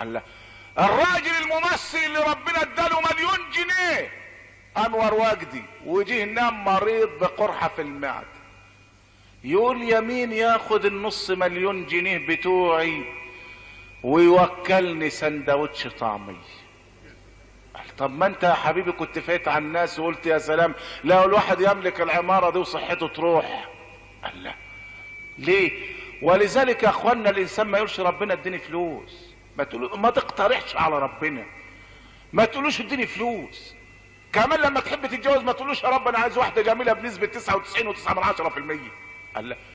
الله الراجل الممثل اللي ربنا اداله مليون جنيه انور وجدي وجيه نام مريض بقرحة في المعدة يقول يمين ياخد النص مليون جنيه بتوعي ويوكلني سندوتش طعمي قال طب ما انت يا حبيبي كنت فايت على الناس وقلت يا سلام لو الواحد يملك العمارة دي وصحته تروح قال لا ليه ولذلك يا اخوانا الانسان ما يقولش ربنا اديني فلوس ما تقول ما تقترحش على ربنا ما تقولوش اديني فلوس كمان لما تحب تتجوز ما تقولوش يا رب انا عايز واحده جميله بنسبه 99.9% قال لا